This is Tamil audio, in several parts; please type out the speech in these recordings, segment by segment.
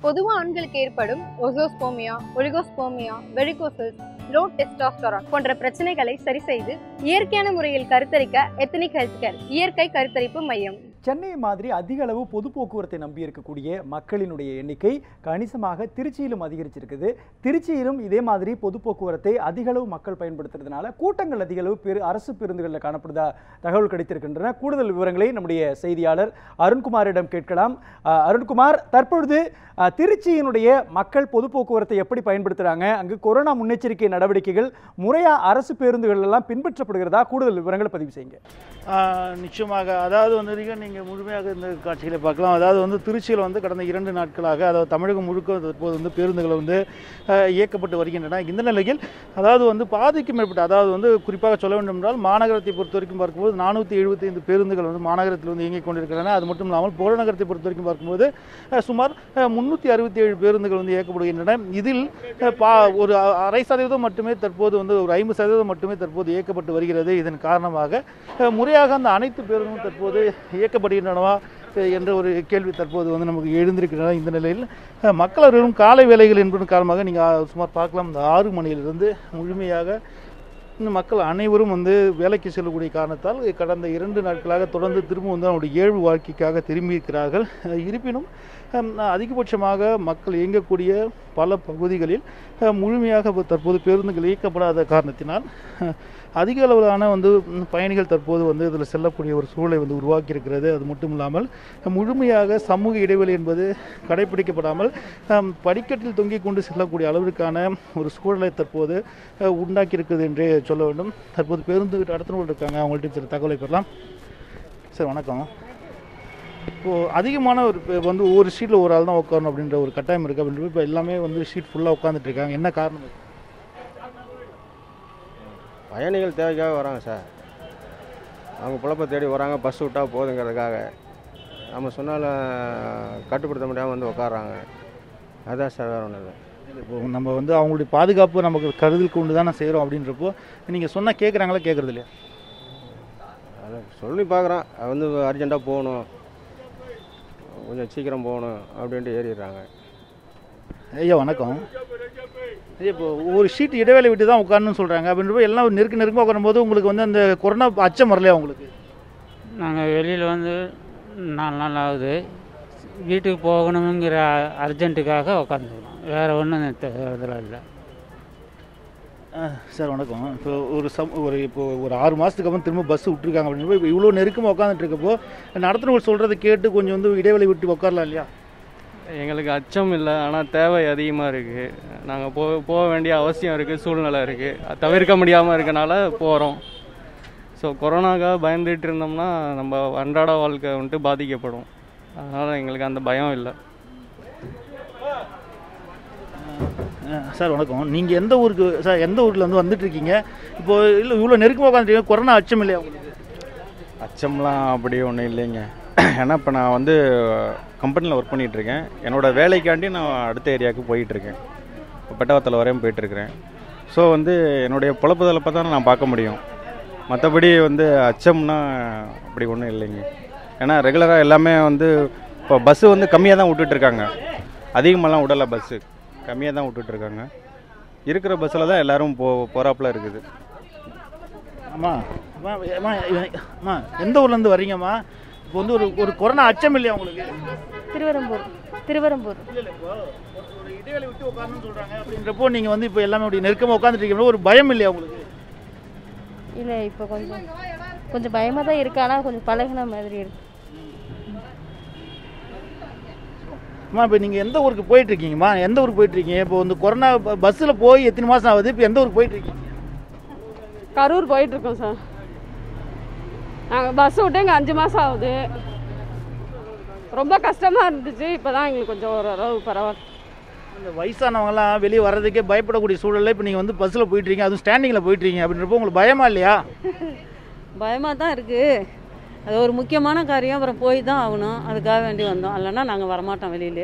பொதுவா ஆண்களுக்கு ஏற்படும் azoospermia oligospermia varicoceles low testosterone போன்ற பிரச்சனைகளை சரி செய்து இயற்கையான முறையில் கருத்தரிக்க எத்தனிக் ஹெல்த் கேர் இயற்கை கருத்தரிப்பு மையம் சென்னை மாதிரி அதிக அளவு பொது போக்குவரத்தை நம்பி இருக்கக்கூடிய மக்களினுடைய எண்ணிக்கை கணிசமாக திருச்சியிலும் அதிகரிச்சிருக்குது திருச்சியிலும் இதே மாதிரி பொது போக்குவரத்தை அதிக அளவு மக்கள் பயன்படுத்துறதுனால கூட்டங்கள் அதிக அளவு பெரு அரசு பேருந்துகளில் காணப்படுதா தகவல் கிடைத்திருக்கின்றன கூடுதல் விவரங்களை நம்முடைய செய்தியாளர் அருண்குமாரிடம் கேட்கலாம் அஹ், அருண்குமார் தற்பொழுது அஹ், திருச்சியினுடைய மக்கள் பொது போக்குவரத்தை எப்படி பயன்படுத்துறாங்க அங்கு கொரோனா முன்னெச்சரிக்கை நடவடிக்கைகள் முறையா அரசு பேருந்துகள் எல்லாம் பின்பற்றப்படுகிறதா கூடுதல் விவரங்களை பதிவு செய்யுங்க ஆஹ் நிச்சயமாக அதாவது வந்து நீங்கள் முழுமையாக இந்த காட்சிகளை பார்க்கலாம் அதாவது வந்து திருச்சியில் வந்து கடந்த இரண்டு நாட்களாக அதாவது தமிழகம் முழுக்க தற்போது வந்து பேருந்துகள் வந்து ஆஹ் இயக்கப்பட்டு வருகின்றன இந்த நிலையில் அதாவது வந்து பாதிக்கும் மேற்பட்ட அதாவது வந்து குறிப்பாக சொல்ல வேண்டும் என்றால் மாநகரத்தை பொறுத்த வரைக்கும் பார்க்கும்போது நானூற்றி எழுபத்தைந்து பேருந்துகள் வந்து மாநகரத்தில் வந்து இயங்கிக் கொண்டிருக்கின்றன அது மட்டும் இல்லாமல் புறநகரத்தை பொறுத்த வரைக்கும் பார்க்கும்போது ஆஹ் சுமார் முந்நூற்றி அறுபத்தி ஏழு பேருந்துகள் வந்து இயக்கப்படுகின்றன இதில் ஆஹ் பா ஒரு அ- அரை சதவீதம் மட்டுமே தற்போது வந்து ஒரு ஐம்பது சதவீதம் மட்டுமே தற்போது இயக்கப்பட்டு வருகிறது இதன் காரணமாக அஹ், முறையாக அந்த அனைத்து பேருந்தும் தற்போது இயக்கப்படுகின்றனவா அஹ், என்ற ஒரு கேள்வி தற்போது வந்து நமக்கு எழுந்திருக்கின்றன இந்த நிலையில் அஹ், மக்கள் அனைவரும் காலை வேலைகள் என்பதன் காரணமாக நீங்கள் சுமார் பார்க்கலாம் இந்த ஆறு மணியிலிருந்து முழுமையாக இந்த மக்கள் அனைவரும் வந்து வேலைக்கு செல்லக்கூடிய காரணத்தால் கடந்த இரண்டு நாட்களாக தொடர்ந்து திரும்ப வந்து அவருடைய இயல்பு வாழ்க்கைக்காக திரும்பி இருக்கிறார்கள் அஹ், இருப்பினும் ஹம், அதிகபட்சமாக மக்கள் இயங்கக்கூடிய பல பகுதிகளில் அஹ், முழுமையாக இப்ப தற்போது பேருந்துகள் இயக்கப்படாத காரணத்தினால் அஹ், அதிக அளவிலான வந்து ம், பயணிகள் தற்போது வந்து இதில் செல்லக்கூடிய ஒரு சூழலை வந்து உருவாக்கி இருக்கிறது அது மட்டும் இல்லாமல் முழுமையாக சமூக இடைவெளி என்பது கடைபிடிக்கப்படாமல் ஹம், படிக்கட்டில் தொங்கிக் கொண்டு செல்லக்கூடிய அளவிற்கான ஒரு சூழலை தற்போது அஹ், உண்டாக்கி இருக்கிறது என்றே சொல்ல வேண்டும் தற்போது பேருந்து நடத்துனர்கள் இருக்காங்க அவங்கள்ட்ட சில தகவலை பெறலாம் சார் வணக்கம் இப்போது அதிகமான ஒரு இப்போ வந்து ஒவ்வொரு சீட்டில் ஒரு ஆள் தான் உட்காரணும் அப்படின்ற ஒரு கட்டாயம் இருக்குது அப்படின்ற இப்போ எல்லாமே வந்து சீட் ஃபுல்லாக உட்காந்துட்டு இருக்காங்க என்ன காரணம் இது? பயணிகள் தேவைக்காக வராங்க சார் அவங்க பிழப்ப தேடி வராங்க பஸ் விட்டால் போதுங்கிறதுக்காக நம்ம சொன்னாலும் கட்டுப்படுத்த முடியாமல் வந்து உட்காடுறாங்க அதான் சார் வேறு ஒன்றும் இல்லை இப்போ நம்ம வந்து அவங்களுடைய பாதுகாப்பு நமக்கு கருதில் கொண்டு தானே செய்கிறோம் அப்படின்றப்போ நீங்கள் சொன்னால் கேட்குறாங்களா கேட்குறது இல்லையா அதில் சொல்லி பார்க்குறான் வந்து அர்ஜெண்ட்டாக போகணும் கொஞ்சம் சீக்கிரம் போகணும் அப்படின்ட்டு ஏறிடுறாங்க ஐயா வணக்கம் ஐயா இப்போ ஒரு ஷீட் இடைவேளை விட்டு தான் உட்காரணும்னு சொல்கிறாங்க அப்படின்றப்போ எல்லாம் நெருக்க நெருக்கமாக உட்காரும்போது உங்களுக்கு வந்து அந்த கொரோனா அச்சம் வரலையா உங்களுக்கு நாங்கள் வெளியில் வந்து நாலு நாள் ஆகுது வீட்டுக்கு போகணுங்கிற அர்ஜென்ட்டுக்காக உட்காந்துக்கிறோம் வேறு ஒன்றும் இதெல்லாம் இல்லை சார் வணக்கம் இப்போ ஒரு சம் ஒரு இப்போ ஒரு ஆறு மாதத்துக்கு அப்புறம் திரும்ப பஸ் விட்டுருக்காங்க அப்படின்றப்போ இப்போ இவ்வளோ நெருக்கமாக உட்காந்துட்டு இருக்கப்போ நடத்துனவர் சொல்கிறத கேட்டு கொஞ்சம் வந்து இடைவேளை விட்டு உட்காரலாம் இல்லையா எங்களுக்கு அச்சம் இல்லை ஆனால் தேவை அதிகமாக இருக்குது நாங்கள் போ போக வேண்டிய அவசியம் இருக்குது சூழ்நிலை இருக்குது தவிர்க்க முடியாமல் இருக்கனால போகிறோம் ஸோ கொரோனாக்காக பயந்துட்டு இருந்தோம்னா நம்ம அன்றாட வாழ்க்கை வந்துட்டு பாதிக்கப்படும் அதனால் எங்களுக்கு அந்த பயம் இல்லை அஹ் சார் வணக்கம் நீங்கள் எந்த ஊருக்கு சார் எந்த ஊரில் வந்து வந்துட்டு இருக்கீங்க இப்போ இல்லை இவ்வளோ நெருக்கமாக உட்காந்துருக்கீங்க கொரோனா அச்சம் இல்லையா உங்களுக்கு அச்சம்லாம் அப்படி ஒன்றும் இல்லைங்க ஏன்னா இப்போ நான் வந்து கம்பெனியில் ஒர்க் பண்ணிகிட்ருக்கேன் என்னோடய வேலைக்காண்டி நான் அடுத்த ஏரியாவுக்கு போயிட்டுருக்கேன் இப்போ பெட்டவத்தில் வரையும் போயிட்டுருக்கிறேன் ஸோ வந்து என்னுடைய பொழப்பு தளப்பை தான் நான் பார்க்க முடியும் மற்றபடி வந்து அச்சம்னா அப்படி ஒன்றும் இல்லைங்க ஏன்னா ரெகுலராக எல்லாமே வந்து இப்போ பஸ்ஸு வந்து கம்மியாக தான் விட்டுட்ருக்காங்க அதிகமாகலாம் விடலை பஸ்ஸு கம்மியாக தான் விட்டுட்ருக்காங்க இருக்கிற பஸ்ஸில் தான் எல்லோரும் போ போகிறாப்புல இருக்குது அம்மா அம்மா அம்மா அம்மா எந்த ஊர்லேருந்து வர்றீங்கம்மா இப்போ வந்து ஒரு ஒரு கொரோனா அச்சம் இல்லையா உங்களுக்கு திருவரம்பூர் திருவரம்பூர் இல்லை இல்லை இப்போ ஒரு- ஒரு இடைவேளை விட்டு உட்காரணும்னு சொல்கிறாங்க அப்படின்றப்போ நீங்கள் வந்து இப்போ எல்லாமே அப்படி நெருக்கமாக உட்காந்துட்டு இருக்கீங்க ஒரு பயம் இல்லையா உங்களுக்கு இல்லை இப்போ கொஞ்சம் கொஞ்சம் பயமாக தான் இருக்கு ஆனால் கொஞ்சம் பழகின மாதிரி இருக்கு அம்மா இப்போ நீங்கள் எந்த ஊருக்கு போயிட்டு இருக்கீங்கம்மா எந்த ஊருக்கு போயிட்டு இருக்கீங்க இப்போ வந்து கொரோனா பஸ்ஸில் போய் எத்தனை மாதம் ஆகுது இப்போ எந்த ஊருக்கு போயிட்டு இருக்கீங்க கரூர் போயிட்டு இருக்கோம் சார் நாங்கள் பஸ் விட்டு இங்கே அஞ்சு மாதம் ஆகுது ரொம்ப கஷ்டமாக இருந்துச்சு இப்போ தான் எங்களுக்கு கொஞ்சம் ஓரளவு பரவாயில்ல இந்த வயசானவங்கலாம் வெளியே வர்றதுக்கே பயப்படக்கூடிய சூழல்ல இப்போ நீங்கள் வந்து பஸ்ஸில் போயிட்டு இருக்கீங்க அதுவும் ஸ்டாண்டிங்கில் போயிட்டு இருக்கீங்க அப்படின்றப்போ உங்களுக்கு பயமா இல்லையா பயமாக தான் இருக்குது அது ஒரு முக்கியமான காரியம் அப்புறம் போய் தான் ஆகணும் அதுக்காக வேண்டி வந்தோம் இல்லைன்னா நாங்கள் வரமாட்டோம் வெளியிலே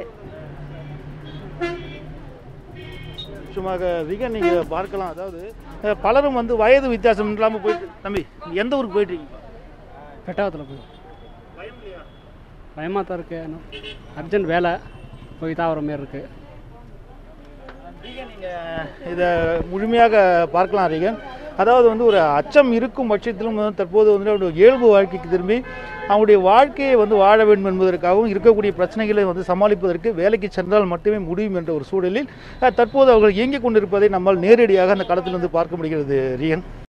சும்மாக விக நீங்கள் பார்க்கலாம் அதாவது அஹ், பலரும் வந்து வயது வித்தியாசம் இல்லாமல் போயிட்டு தம்பி நீங்க எந்த ஊருக்கு போயிட்டு இருக்கீங்க பெட்டாவத்தில் போய் பயமாக தான் இருக்கு அர்ஜென்ட் வேலை போய் தான் வர மாதிரி இருக்குது இதை முழுமையாக பார்க்கலாம் ரீகன் அதாவது வந்து ஒரு அச்சம் இருக்கும் பட்சத்திலும் வந்து தற்போது வந்து அவருடைய இயல்பு வாழ்க்கைக்கு திரும்பி அவருடைய வாழ்க்கையை வந்து வாழ வேண்டும் என்பதற்காகவும் இருக்கக்கூடிய பிரச்சனைகளை வந்து சமாளிப்பதற்கு வேலைக்கு சென்றால் மட்டுமே முடியும் என்ற ஒரு சூழலில் அஹ், தற்போது அவர்கள் இயங்கிக் கொண்டிருப்பதை நம்மால் நேரடியாக அந்த களத்திலிருந்து பார்க்க முடிகிறது ரியன்